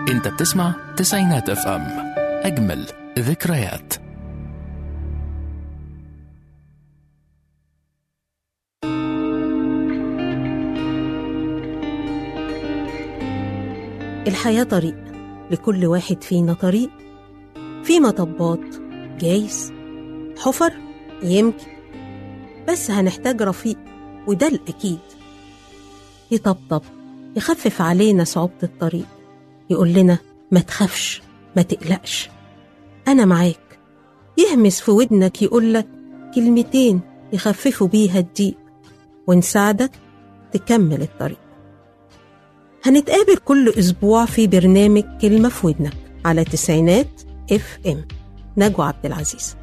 انت بتسمع تسعينات اف ام اجمل ذكريات الحياة طريق لكل واحد فينا طريق في مطبات جايز حفر يمكن بس هنحتاج رفيق وده الأكيد يطبطب يخفف علينا صعوبة الطريق يقول لنا ما تخافش ما تقلقش أنا معاك يهمس في ودنك يقولك كلمتين يخففوا بيها الضيق ونساعدك تكمل الطريق هنتقابل كل أسبوع في برنامج كلمة في ودنك على تسعينات اف ام نجوى عبد العزيز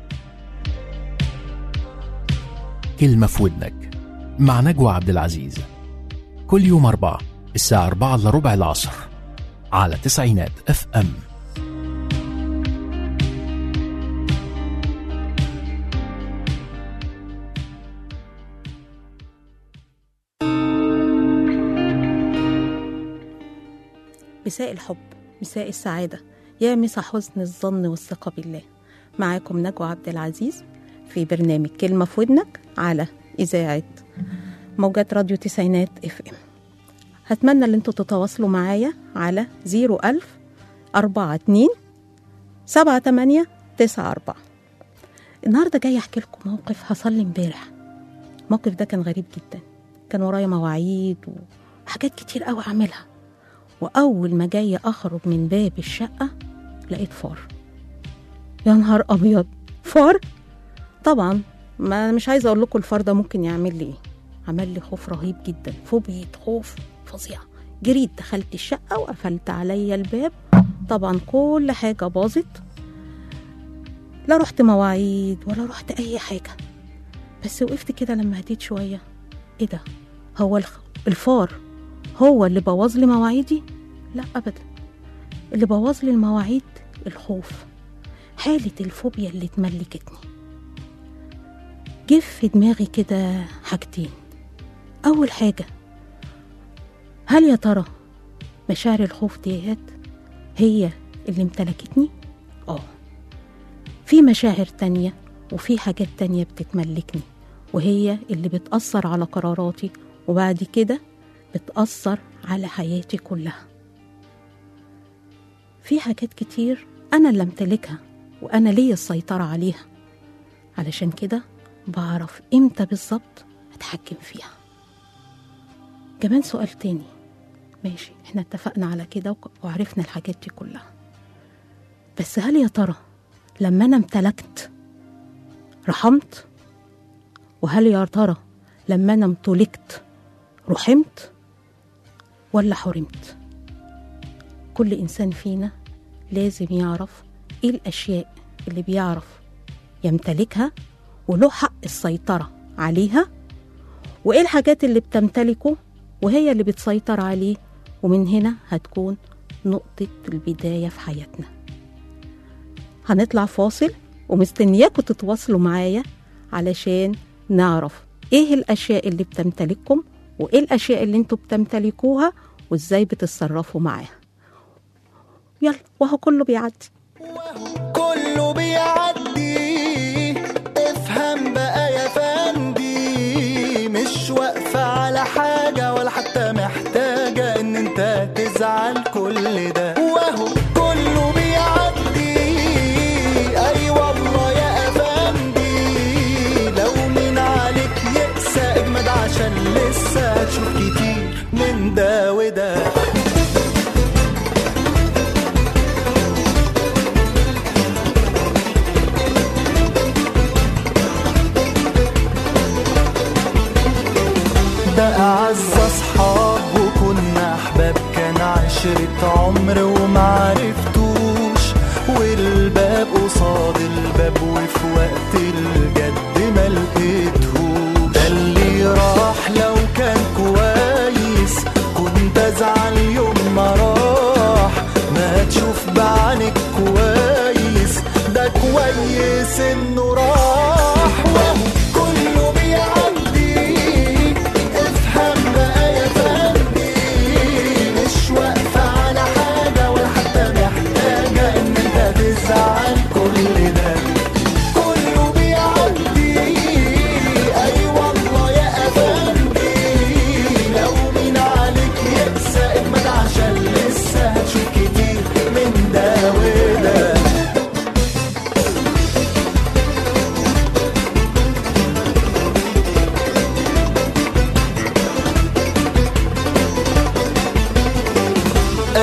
كلمة في ودنك مع نجوى عبد العزيز كل يوم أربعة الساعة أربعة إلا ربع العصر على تسعينات اف ام مساء الحب مساء السعادة يا مسا حسن الظن والثقة بالله معاكم نجوى عبد العزيز في برنامج كلمة في ودنك على إذاعة موجات راديو تسعينات اف ام هتمنى ان انتوا تتواصلوا معايا على 01000 42 78 94 النهارده جاي احكي لكم موقف حصل لي امبارح الموقف ده كان غريب جدا كان ورايا مواعيد وحاجات كتير قوي اعملها واول ما جاي اخرج من باب الشقه لقيت فار يا نهار ابيض فار طبعا ما مش عايزه اقول لكم الفار ده ممكن يعمل لي ايه عمل لي خوف رهيب جدا فوبيا خوف فظيعه جريت دخلت الشقه وقفلت عليا الباب طبعا كل حاجه باظت لا رحت مواعيد ولا رحت اي حاجه بس وقفت كده لما هديت شويه ايه ده هو الخ... الفار هو اللي بوظ لي مواعيدي لا ابدا اللي بوظ لي المواعيد الخوف حاله الفوبيا اللي اتملكتني جه في دماغي كده حاجتين اول حاجه هل يا ترى مشاعر الخوف ديت هي اللي امتلكتني اه في مشاعر تانية وفي حاجات تانية بتتملكني وهي اللي بتأثر على قراراتي وبعد كده بتأثر على حياتي كلها في حاجات كتير أنا اللي أمتلكها وأنا ليا السيطرة عليها علشان كده بعرف إمتى بالظبط أتحكم فيها كمان سؤال تاني ماشي احنا اتفقنا على كده وك- وعرفنا الحاجات دي كلها بس هل يا ترى لما أنا امتلكت رحمت وهل يا ترى لما أنا امتلكت رحمت ولا حرمت كل إنسان فينا لازم يعرف إيه الأشياء اللي بيعرف يمتلكها وله حق السيطرة عليها وإيه الحاجات اللي بتمتلكه وهي اللي بتسيطر عليه ومن هنا هتكون نقطة البداية في حياتنا هنطلع فاصل ومستنياكم تتواصلوا معايا علشان نعرف ايه الاشياء اللي بتمتلككم وايه الاشياء اللي انتوا بتمتلكوها وازاي بتتصرفوا معاها يلا وهو كله بيعدي كله بيعدي افهم بقى يا فندي مش واقفة على حاجة ولا حتى محتاجة ان انت تزعل كل ده وهو كله بيعدي اي والله يا افندي لو من عليك يئسى اجمد عشان لسه هتشوف كتير من ده وده ده أعز أصحاب وكنا أحباب كان عشرة عمر ومعرفتوش والباب قصاد الباب وفي وقت الجد ما لقيتهوش ده اللي راح لو كان كويس كنت أزعل يوم ما راح ما تشوف بعينك كويس ده كويس إنه راح وهو كله بيعدي افهم بقى يا فندي مش واقفة على حاجة ولا حتى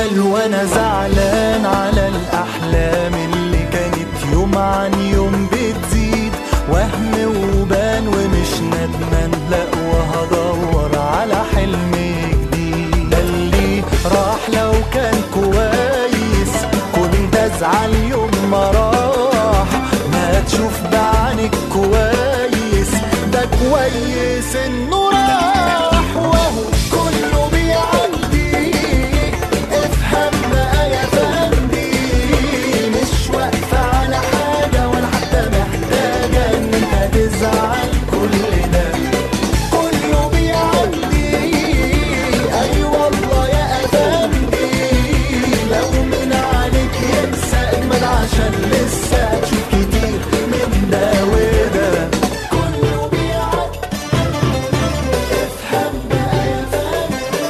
بل وانا زعلان على الاحلام اللي كانت يوم عن يوم بتزيد وهم وبان ومش ندمان لا وهدور على حلم جديد ده اللي راح لو كان كويس كنت ازعل يوم ما راح ما تشوف بعينك كويس ده كويس انه راح وهو كله بيعدي افهم بقى يا فندي مش واقفة على حاجة ولا حتى محتاجة ان انت تزعل كل ده كله بيعدي اي والله يا افندي لو من عليك ينسى اجمل عشان لسه تشوف كتير من ده وده كله بيعدي افهم بقى يا فندي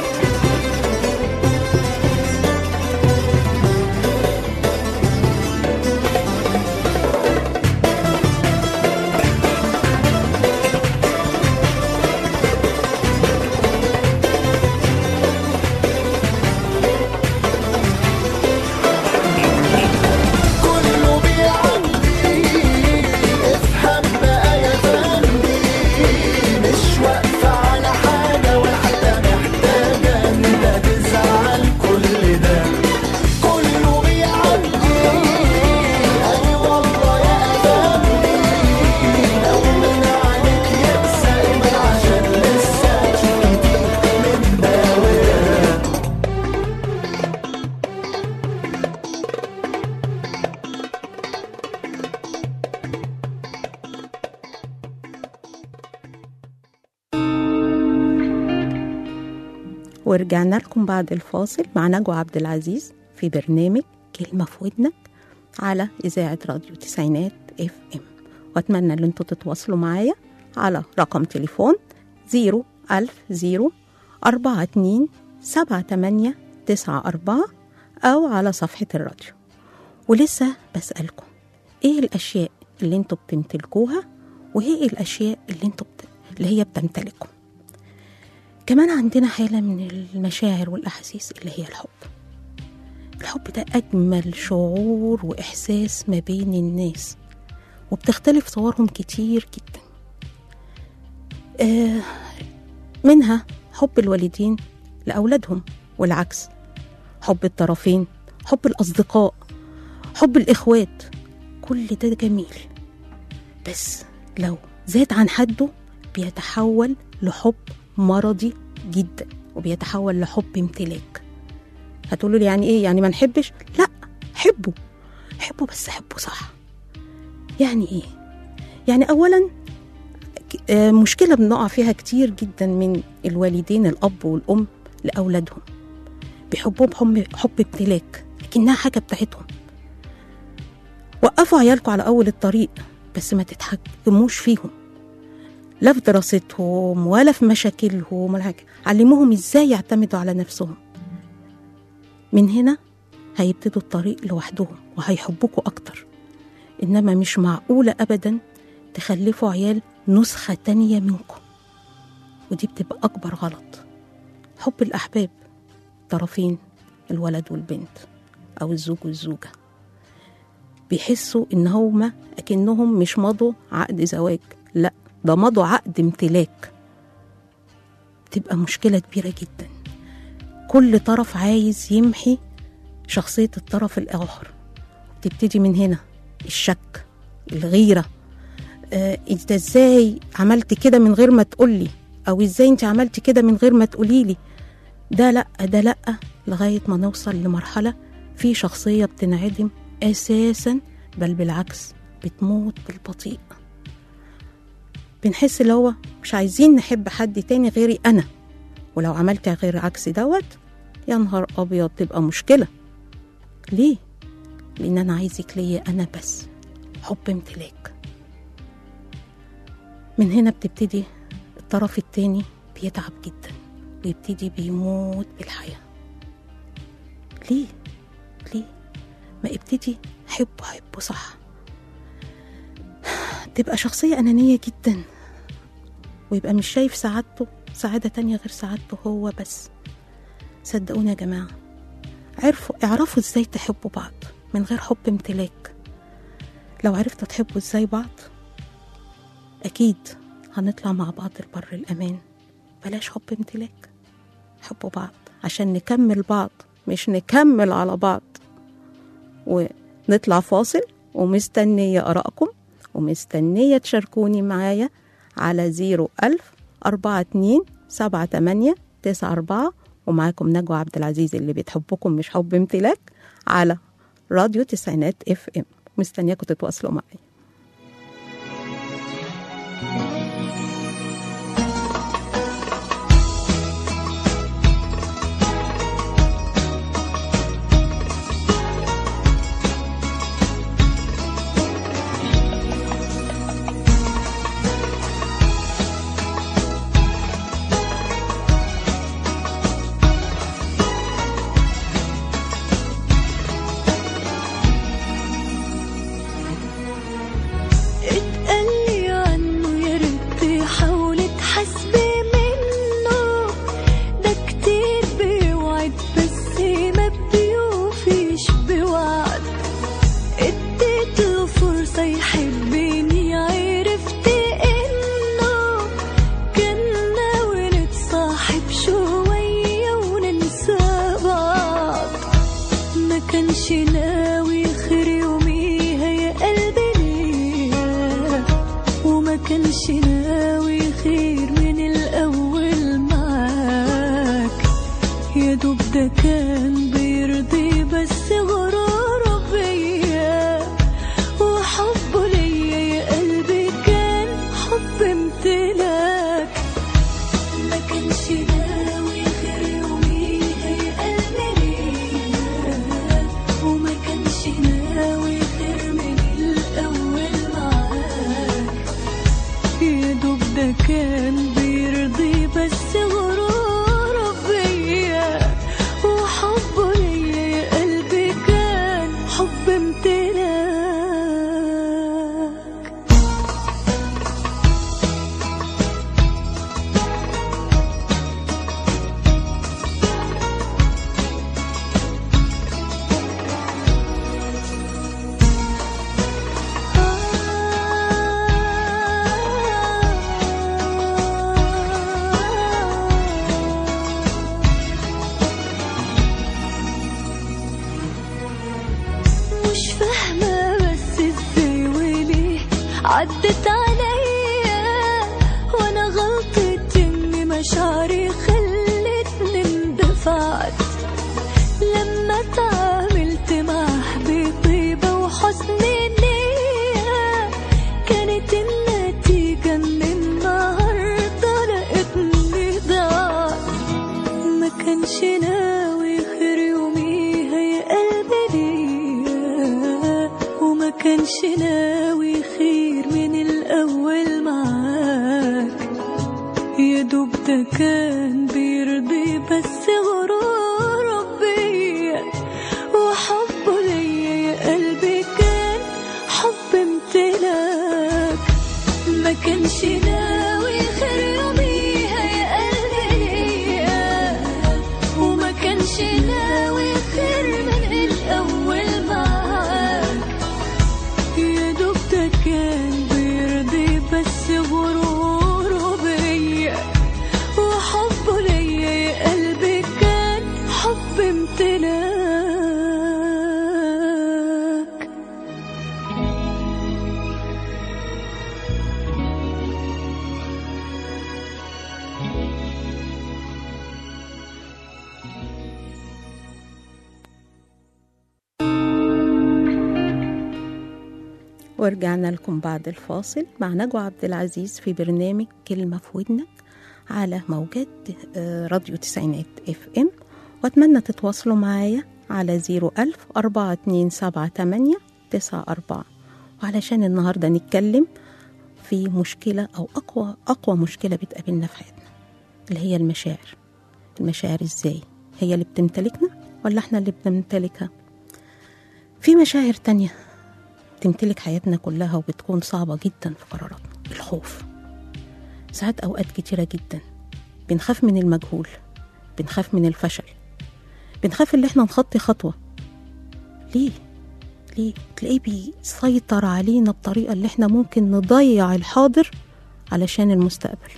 كله بيعدي افهم بقى يا فندي مش واقفة على حاجة ولا حتى محتاجة ان انت تزعل كل ده كله بيعدي اي والله يا فندي لو من عليك ينسى ايمن عشان لسه تشوف كتير من ده وده ورجعنا لكم بعد الفاصل مع نجوى عبد العزيز في برنامج كلمة في ودنك على إذاعة راديو تسعينات اف ام وأتمنى إن انتوا تتواصلوا معايا على رقم تليفون زيرو ألف زيرو أربعة اتنين سبعة تمانية تسعة أربعة أو على صفحة الراديو ولسه بسألكم إيه الأشياء اللي انتوا بتمتلكوها وإيه الأشياء اللي انتوا بت... اللي هي بتمتلكوا كمان عندنا حالة من المشاعر والأحاسيس اللي هي الحب الحب ده أجمل شعور وإحساس ما بين الناس وبتختلف صورهم كتير جدا آه منها حب الوالدين لأولادهم والعكس حب الطرفين حب الأصدقاء حب الإخوات كل ده جميل بس لو زاد عن حده بيتحول لحب مرضي جدا وبيتحول لحب امتلاك هتقولوا لي يعني ايه يعني ما نحبش لا حبه حبه بس حبه صح يعني ايه يعني اولا ك- آه، مشكله بنقع فيها كتير جدا من الوالدين الاب والام لاولادهم بيحبوهم حب حب امتلاك لكنها حاجه بتاعتهم وقفوا عيالكم على اول الطريق بس ما تتحكموش فيهم لا في دراستهم ولا في مشاكلهم ولا حاجه علموهم ازاي يعتمدوا على نفسهم من هنا هيبتدوا الطريق لوحدهم وهيحبوكوا اكتر انما مش معقوله ابدا تخلفوا عيال نسخه تانية منكم ودي بتبقى اكبر غلط حب الاحباب طرفين الولد والبنت او الزوج والزوجه بيحسوا ان هما اكنهم مش مضوا عقد زواج لا ده مضوا عقد امتلاك تبقى مشكله كبيره جدا كل طرف عايز يمحي شخصيه الطرف الاخر تبتدي من هنا الشك الغيره آه انت ازاي عملت كده من غير ما تقولي او ازاي انت عملت كده من غير ما تقوليلي ده لا ده لا لغايه ما نوصل لمرحله في شخصيه بتنعدم اساسا بل بالعكس بتموت بالبطيء بنحس اللي هو مش عايزين نحب حد تاني غيري انا ولو عملت غير عكس دوت يا نهار ابيض تبقى مشكله ليه لان انا عايزك ليا انا بس حب امتلاك من هنا بتبتدي الطرف التاني بيتعب جدا ويبتدي بيموت بالحياه ليه ليه ما ابتدي حبه حبه صح تبقى شخصية أنانية جدا ويبقى مش شايف سعادته سعادة تانية غير سعادته هو بس صدقوني يا جماعة عرفوا اعرفوا ازاي تحبوا بعض من غير حب امتلاك لو عرفتوا تحبوا ازاي بعض اكيد هنطلع مع بعض البر الامان بلاش حب امتلاك حبوا بعض عشان نكمل بعض مش نكمل على بعض ونطلع فاصل ومستنية آرائكم ومستنية تشاركوني معايا على زيرو ألف أربعة اتنين سبعة تمانية تسعة أربعة ومعاكم نجوى عبد العزيز اللي بتحبكم مش حب امتلاك على راديو تسعينات اف ام مستنياكم تتواصلوا معايا اتقلي عنه يا ريت تحاولي تحاسبي منه ده كتير بيوعد بس ما بيوفيش بوعد اديت له فرصة يحبني عرفت انه كان ناوي نتصاحب شوية وننسى بعض ما كانش ناوي خير يوميها يا قلبي ليا وما كانش ناوي خير من الأول معاك يا دوب ده كان بيرضي بس غراره بيا وحبه ليا يا قلبي كان حب امتلاك ما كانش ناوي غير يوميها يا قلبي ليا وما كانش ناوي غير من الأول معاك يا دوب ده كان بيرضي بس غراره بيا وحبه ليا يا قلبي كان حب امتلاك مش فاهمة بس ازاي وليه عدت عليا وانا غلطت ان مشاعري خلتني اندفعت لما تعاملت معاه بطيبة وحسن نية كانت النتيجة ان النهاردة لقيتني ضاعت ما كانش ناوي خير يوميها يا قلبي ليا وما كانش ناوي خير من الأول معاك يا دوب ده كان بيرضي بس غرور بيا وحبه ليا يا قلبي كان حب امتلاك ما كانش ناوي خير يوميها يا قلبي ليا وما كانش ناوي خير من الأول معاك يا دوب ده كان بيرضي بس غروره بيا وحبه ليا يا قلبي كان حب امتلاك ورجعنا لكم بعد الفاصل مع نجوى عبد العزيز في برنامج كلمة في ودنك على موجات آه، راديو تسعينات اف ام واتمنى تتواصلوا معايا على زيرو ألف أربعة اتنين سبعة تمانية تسعة أربعة وعلشان النهاردة نتكلم في مشكلة أو أقوى أقوى مشكلة بتقابلنا في حياتنا اللي هي المشاعر المشاعر إزاي هي اللي بتمتلكنا ولا إحنا اللي بنمتلكها في مشاعر تانية تمتلك حياتنا كلها وبتكون صعبة جدا في قراراتنا الخوف ساعات أوقات كتيرة جدا بنخاف من المجهول بنخاف من الفشل بنخاف ان احنا نخطي خطوة ليه ليه تلاقيه بيسيطر علينا بطريقة اللي احنا ممكن نضيع الحاضر علشان المستقبل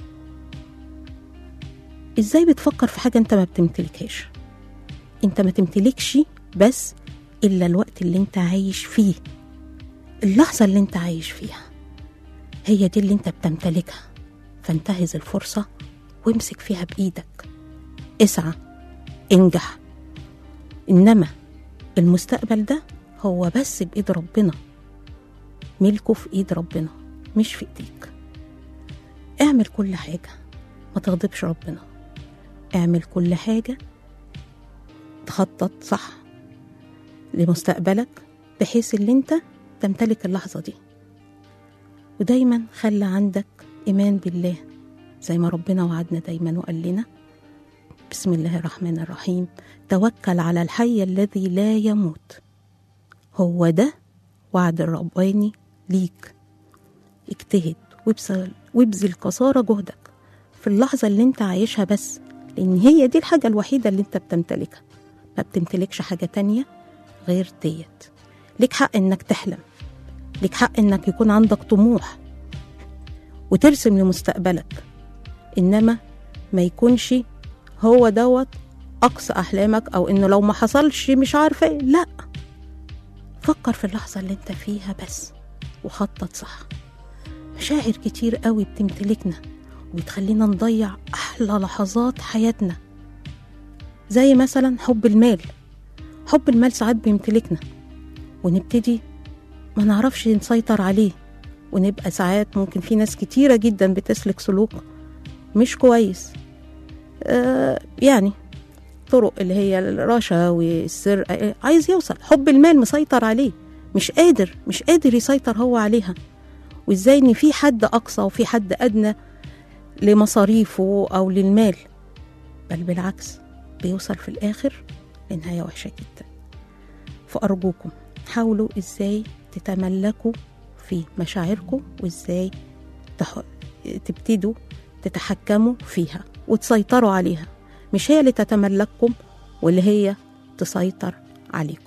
ازاي بتفكر في حاجة انت ما بتمتلكهاش انت ما تمتلكش بس الا الوقت اللي انت عايش فيه اللحظة اللي انت عايش فيها هي دي اللي انت بتمتلكها فانتهز الفرصة وامسك فيها بإيدك اسعى انجح إنما المستقبل ده هو بس بإيد ربنا ملكه في إيد ربنا مش في إيديك اعمل كل حاجة ما تغضبش ربنا اعمل كل حاجة تخطط صح لمستقبلك بحيث اللي انت تمتلك اللحظة دي ودايما خلي عندك إيمان بالله زي ما ربنا وعدنا دايما وقال لنا بسم الله الرحمن الرحيم توكل على الحي الذي لا يموت هو ده وعد الرباني ليك اجتهد وابذل وابذل قصارى جهدك في اللحظة اللي انت عايشها بس لأن هي دي الحاجة الوحيدة اللي انت بتمتلكها ما بتمتلكش حاجة تانية غير ديت ليك حق انك تحلم ليك حق انك يكون عندك طموح وترسم لمستقبلك انما ما يكونش هو دوت اقصى احلامك او انه لو ما حصلش مش عارفه ايه لا فكر في اللحظه اللي انت فيها بس وخطط صح مشاعر كتير قوي بتمتلكنا وبتخلينا نضيع احلى لحظات حياتنا زي مثلا حب المال حب المال ساعات بيمتلكنا ونبتدي ما نعرفش نسيطر عليه ونبقى ساعات ممكن في ناس كتيرة جدا بتسلك سلوك مش كويس آه يعني طرق اللي هي الرشا والسرقة آه، عايز يوصل حب المال مسيطر عليه مش قادر مش قادر يسيطر هو عليها وازاي ان في حد اقصى وفي حد ادنى لمصاريفه او للمال بل بالعكس بيوصل في الاخر لنهاية وحشة جدا فأرجوكم حاولوا ازاي تتملكوا في مشاعركم وازاي تح... تبتدوا تتحكموا فيها وتسيطروا عليها مش هي اللي تتملككم واللي هي تسيطر عليكم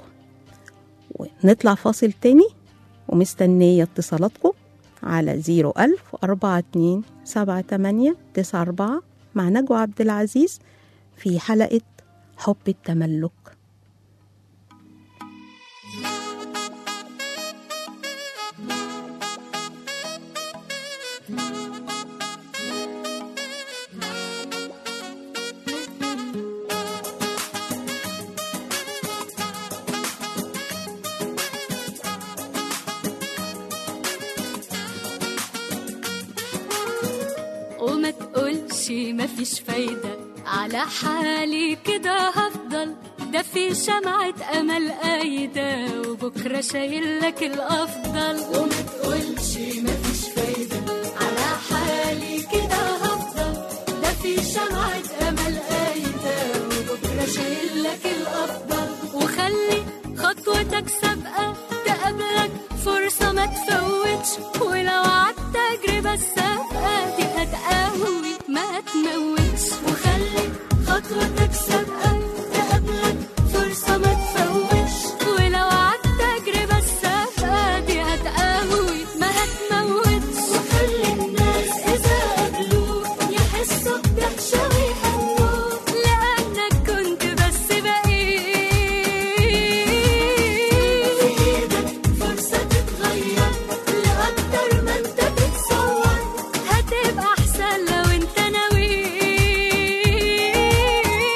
ونطلع فاصل تاني ومستنية اتصالاتكم على زيرو ألف أربعة اتنين سبعة تمانية تسعة أربعة مع نجوى عبد العزيز في حلقة حب التملك وما تقولش مفيش فايدة على حالي كده هفضل ده في شمعة أمل قايدة وبكرة شايل لك الأفضل وما تقولش مفيش فايدة على حالي كده هفضل ده في شمعة أمل قايدة وبكرة شايل لك الأفضل وخلي خطوتك سابقة تقابلك فرصة ما تفوتش ولو عدت تجربة السابقة دي هتقوي ما تموتش وخلي خطوتك سابقة تقابلك فرصة ما تفوتش ولو عدت تجربة السابقة دي هتقوي ما هتموتش وخلي الناس إذا قابلوك يحسوا بدهشة ويهنوك لأنك كنت بس بقيت في إيدك فرصة تتغير لأكتر ما أنت بتصور هتبقى أحسن لو أنت ناوي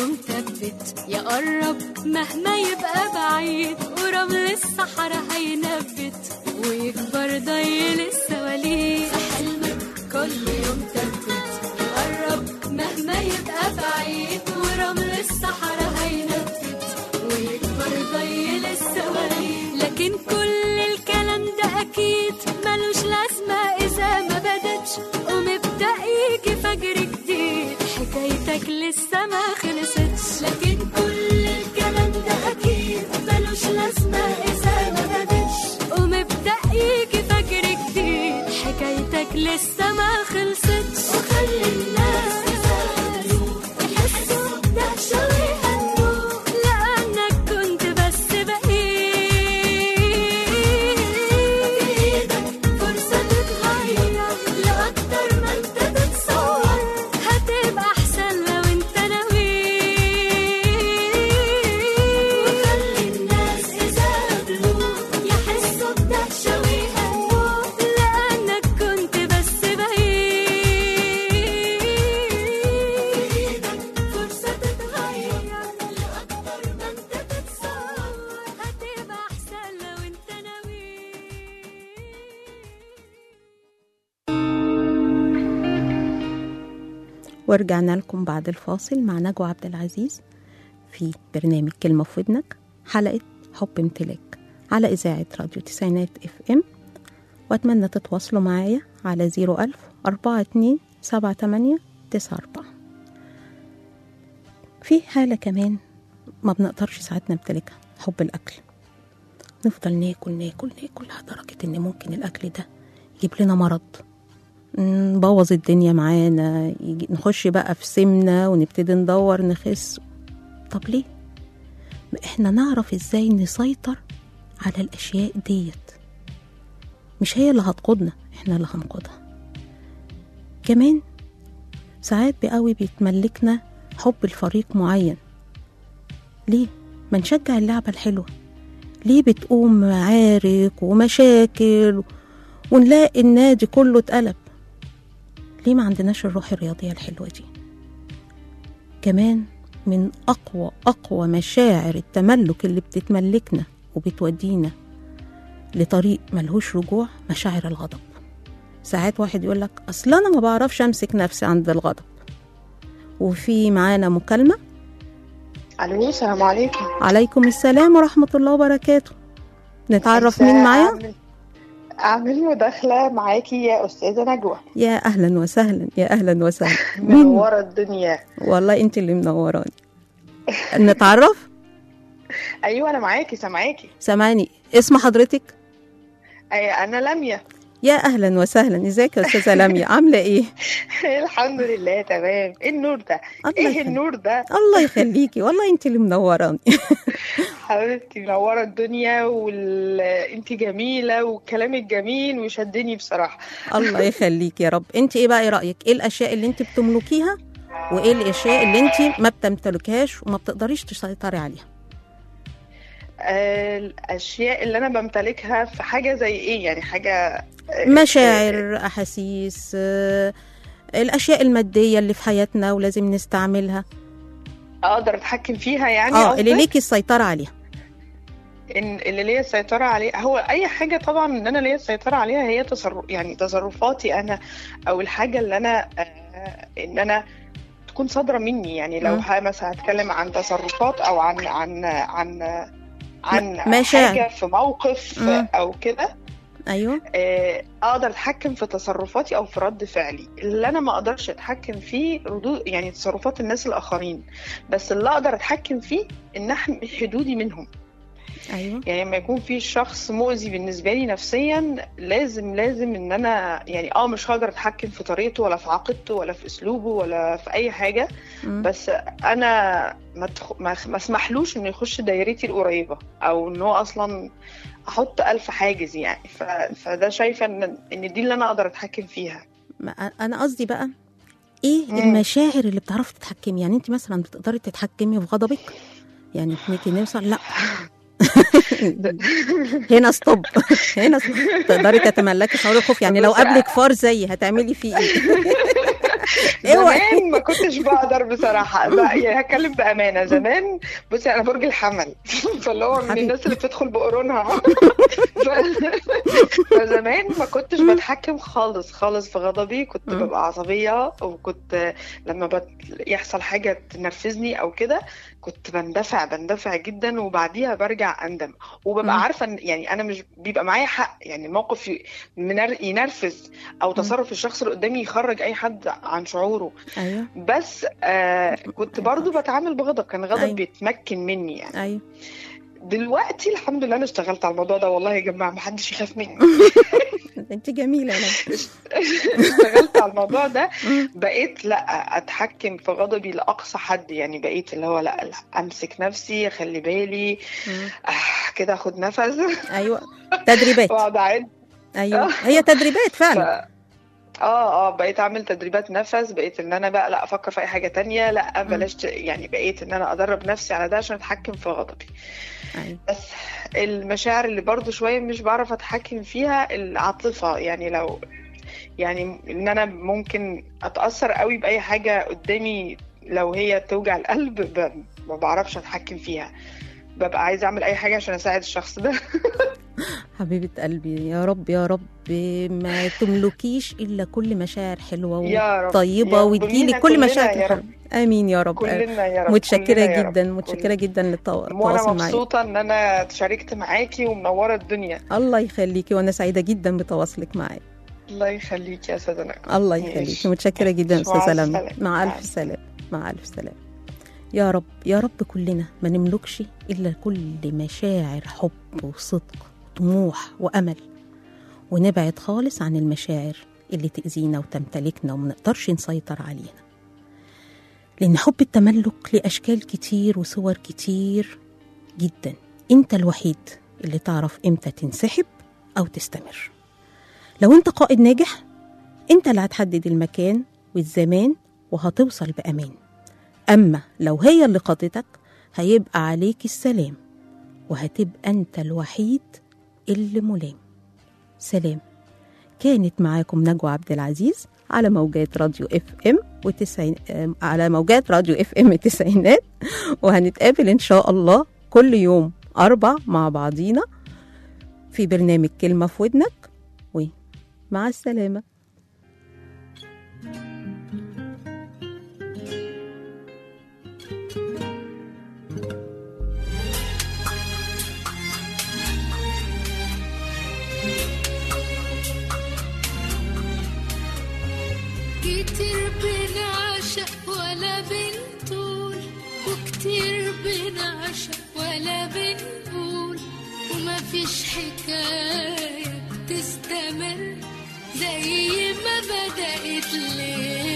مثبت يقرب مهما يبقى بعيد ورمل الصحراء هينبت ويكبر ضيل السواليف في حلمك كل يوم ثبت يقرب مهما يبقى بعيد ورمل الصحراء هينبت ويكبر ضيل السواليف لكن كل الكلام ده اكيد ملوش لازمه اذا ما بدتش ومبدا يجي فجر جديد حكايتك لسه ما خلصتش لكن كل الكلام ده اكيد ملوش لازمه اذا ما بدتش ومبدا يجي فجر جديد حكايتك لسه ما خلصتش وخلي الناس يسألوا يحسوا بدهشة ويهنوا لأنك كنت بس بإيدك فرصة تتغير لأكتر ما انت تتصور هتبقى أحسن لو انت ناوي وخلي الناس إذا قابلوك يحسوا بدهشة ويهنوا لأنك كنت بس بإيدك فرصة تتغير لأكتر ما انت تتصور هتبقى أحسن لو انت ناوي ورجعنا لكم بعد الفاصل مع نجوى عبد العزيز في برنامج كلمة في ودنك حلقة حب امتلاك على إذاعة راديو تسعينات اف ام وأتمنى تتواصلوا معايا على زيرو ألف أربعة اتنين سبعة تمانية تسعة أربعة في حالة كمان ما بنقدرش ساعات نمتلكها حب الأكل نفضل ناكل ناكل ناكل لدرجة إن ممكن الأكل ده يجيب لنا مرض نبوظ الدنيا معانا يجي نخش بقى في سمنة ونبتدي ندور نخس طب ليه؟ ما احنا نعرف ازاي نسيطر على الأشياء ديت مش هي اللي هتقودنا احنا اللي هنقودها كمان ساعات بقوي بيتملكنا حب الفريق معين ليه؟ ما نشجع اللعبة الحلوة ليه بتقوم معارك ومشاكل ونلاقي النادي كله اتقلب ليه ما عندناش الروح الرياضية الحلوة دي كمان من أقوى أقوى مشاعر التملك اللي بتتملكنا وبتودينا لطريق ملهوش رجوع مشاعر الغضب ساعات واحد يقول لك أصل أنا ما بعرفش أمسك نفسي عند الغضب وفي معانا مكالمة الو السلام عليكم عليكم السلام ورحمة الله وبركاته نتعرف مين معايا أعمل- اعمل مداخله معاكي يا استاذه نجوى يا أهلا وسهلا يا أهلا وسهلا مين منوره الدنيا والله انت اللي منوراني نتعرف ايوه انا معاكي سامعاكي سامعني اسم حضرتك أي انا لميا يا اهلا وسهلا ازيك يا استاذه لميا عامله ايه الحمد لله تمام ايه النور ده الله ايه يخليك. النور ده الله يخليكي والله انت اللي منوراني حبيبتي منوره الدنيا وال... انت جميله وكلامك جميل وشدني بصراحه الله يخليكي يا رب انت ايه بقى ايه رايك ايه الاشياء اللي انت بتملكيها وايه الاشياء اللي انت ما بتمتلكهاش وما بتقدريش تسيطري عليها آه، الاشياء اللي انا بمتلكها في حاجه زي ايه يعني حاجه آه، مشاعر احاسيس آه، الاشياء الماديه اللي في حياتنا ولازم نستعملها اقدر اتحكم فيها يعني اه اللي قصدك؟ ليكي السيطره عليها ان اللي ليا السيطره عليه هو اي حاجه طبعا ان انا ليا السيطره عليها هي تصرف يعني تصرفاتي انا او الحاجه اللي انا آه ان انا تكون صادره مني يعني لو مم. ه- مثلا هتكلم عن تصرفات او عن عن عن عن مشاعر. حاجه في موقف مم. او كده ايوه آه، اقدر اتحكم في تصرفاتي او في رد فعلي اللي انا ما اقدرش اتحكم فيه ردود يعني تصرفات الناس الاخرين بس اللي اقدر اتحكم فيه ان احمي حدودي منهم ايوه يعني لما يكون في شخص مؤذي بالنسبه لي نفسيا لازم لازم ان انا يعني اه مش هقدر اتحكم في طريقته ولا في عقيدته ولا في اسلوبه ولا في اي حاجه مم. بس انا ما تخ... ما ما اسمحلوش انه يخش دايرتي القريبه او ان هو اصلا احط الف حاجز يعني ف... فده شايفه ان ان دي اللي انا اقدر اتحكم فيها ما انا قصدي بقى ايه مم. المشاعر اللي بتعرفي تتحكمي يعني انت مثلا بتقدري تتحكمي في غضبك يعني نيجي نوصل لا هنا ستوب هنا ستوب. تقدري تتملكي شعور الخوف يعني لو بص، قابلك فار زيي هتعملي فيه ايه اوعي زمان ما كنتش كنتش بقدر بصراحه لا يعني هتكلم بامانه زمان بصي انا برج الحمل فاللي هو من حبيبي. الناس اللي بتدخل بقرونها ف- فزمان ما كنتش بتحكم خالص خالص في غضبي كنت مم. ببقى عصبيه وكنت لما بت... يحصل حاجه تنرفزني او كده كنت بندفع بندفع جدا وبعديها برجع اندم وببقى مم. عارفه ان يعني انا مش بيبقى معايا حق يعني الموقف ي- منر- ينرفز او تصرف الشخص اللي قدامي يخرج اي حد عن شعوره ايوه بس آه كنت برضو بتعامل بغضب كان غضب أيوة. بيتمكن مني يعني ايوه دلوقتي الحمد لله انا اشتغلت على الموضوع ده والله يا جماعه محدش يخاف مني انت جميله انا اشتغلت على الموضوع ده مم. بقيت لا اتحكم في غضبي لاقصى حد يعني بقيت اللي هو لا, لا امسك نفسي اخلي بالي مم. آه كده اخد نفس ايوه تدريبات واقعد اعد ايوه هي تدريبات ف... فعلا اه اه بقيت اعمل تدريبات نفس بقيت ان انا بقى لا افكر في اي حاجه تانية لا بلاش ت- يعني بقيت ان انا ادرب نفسي على ده عشان اتحكم في غضبي ايوه بس المشاعر اللي برضو شويه مش بعرف اتحكم فيها العاطفه يعني لو يعني ان انا ممكن اتاثر قوي باي حاجه قدامي لو هي توجع القلب ب... ما بعرفش اتحكم فيها ببقى عايزه اعمل اي حاجه عشان اساعد الشخص ده حبيبه قلبي يا رب يا رب ما تملكيش الا كل مشاعر حلوه يا رب وطيبه يا وتجيلي ربنا كل كلنا مشاعر يا رب. الحلوة. امين يا رب كلنا يا رب متشكره كلنا يا رب. جدا متشكره جدا وانا للتواصل معايا مبسوطه ان انا شاركت معاكي ومنوره الدنيا الله يخليكي وانا سعيده جدا بتواصلك معايا الله يخليكي يا سيدنا الله ماشي. يخليكي متشكره جدا مع استاذه لمى السلامة. مع مع الف سلامه مع الف سلامه يا رب يا رب كلنا ما نملكش الا كل مشاعر حب وصدق وطموح وامل ونبعد خالص عن المشاعر اللي تأذينا وتمتلكنا وما نقدرش نسيطر عليها لأن حب التملك لأشكال كتير وصور كتير جدا أنت الوحيد اللي تعرف إمتى تنسحب أو تستمر لو أنت قائد ناجح أنت اللي هتحدد المكان والزمان وهتوصل بأمان أما لو هي اللي قادتك هيبقى عليك السلام وهتبقى أنت الوحيد اللي ملام سلام كانت معاكم نجوى عبد العزيز على موجات راديو اف ام وتسعين آم، على موجات راديو اف ام التسعينات وهنتقابل ان شاء الله كل يوم اربع مع بعضينا في برنامج كلمه في ودنك ومع السلامه كتير بنعشق ولا بنطول وكتير بنعشق ولا بنقول وما فيش حكاية بتستمر زي ما بدأت ليه